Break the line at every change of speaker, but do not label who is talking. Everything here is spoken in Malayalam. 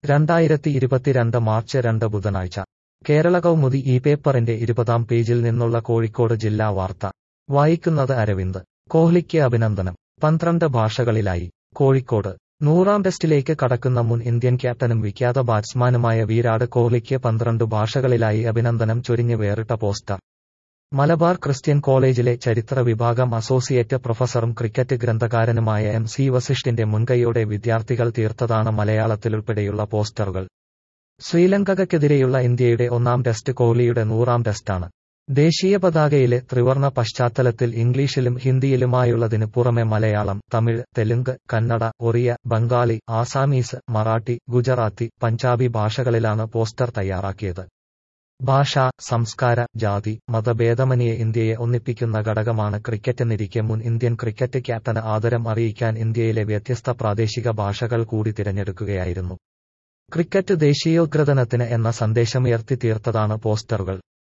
രണ്ടായിരത്തി ഇരുപത്തിരണ്ട് മാർച്ച് രണ്ട് ബുധനാഴ്ച കേരള കൗമുദി ഈ പേപ്പറിന്റെ ഇരുപതാം പേജിൽ നിന്നുള്ള കോഴിക്കോട് ജില്ലാ വാർത്ത വായിക്കുന്നത് അരവിന്ദ് കോഹ്ലിക്ക് അഭിനന്ദനം പന്ത്രണ്ട് ഭാഷകളിലായി കോഴിക്കോട് നൂറാം ടെസ്റ്റിലേക്ക് കടക്കുന്ന മുൻ ഇന്ത്യൻ ക്യാപ്റ്റനും വിഖ്യാത ബാറ്റ്സ്മാനുമായ വിരാട് കോഹ്ലിക്ക് പന്ത്രണ്ട് ഭാഷകളിലായി അഭിനന്ദനം ചൊരിഞ്ഞ് വേറിട്ട പോസ്റ്റർ മലബാർ ക്രിസ്ത്യൻ കോളേജിലെ ചരിത്ര വിഭാഗം അസോസിയേറ്റ് പ്രൊഫസറും ക്രിക്കറ്റ് ഗ്രന്ഥകാരനുമായ എം സി വസിഷ്ഠിന്റെ മുൻകൈയോടെ വിദ്യാർത്ഥികൾ തീർത്തതാണ് മലയാളത്തിലുൾപ്പെടെയുള്ള പോസ്റ്ററുകൾ ശ്രീലങ്കയ്ക്കെതിരെയുള്ള ഇന്ത്യയുടെ ഒന്നാം ടെസ്റ്റ് കോഹ്ലിയുടെ നൂറാം ടെസ്റ്റാണ് ദേശീയ പതാകയിലെ ത്രിവർണ പശ്ചാത്തലത്തിൽ ഇംഗ്ലീഷിലും ഹിന്ദിയിലുമായുള്ളതിനു പുറമെ മലയാളം തമിഴ് തെലുങ്ക് കന്നഡ ഒറിയ ബംഗാളി ആസാമീസ് മറാഠി ഗുജറാത്തി പഞ്ചാബി ഭാഷകളിലാണ് പോസ്റ്റർ തയ്യാറാക്കിയത് ഭാഷ സംസ്കാര ജാതി മതഭേദമന്യേ ഇന്ത്യയെ ഒന്നിപ്പിക്കുന്ന ഘടകമാണ് ക്രിക്കറ്റെന്നിരിക്കെ മുൻ ഇന്ത്യൻ ക്രിക്കറ്റ് ക്യാപ്റ്റന് ആദരം അറിയിക്കാൻ ഇന്ത്യയിലെ വ്യത്യസ്ത പ്രാദേശിക ഭാഷകൾ കൂടി തിരഞ്ഞെടുക്കുകയായിരുന്നു ക്രിക്കറ്റ് ദേശീയോദ്ഗ്രഥനത്തിന് എന്ന സന്ദേശമുയർത്തി തീർത്തതാണ് പോസ്റ്ററുകൾ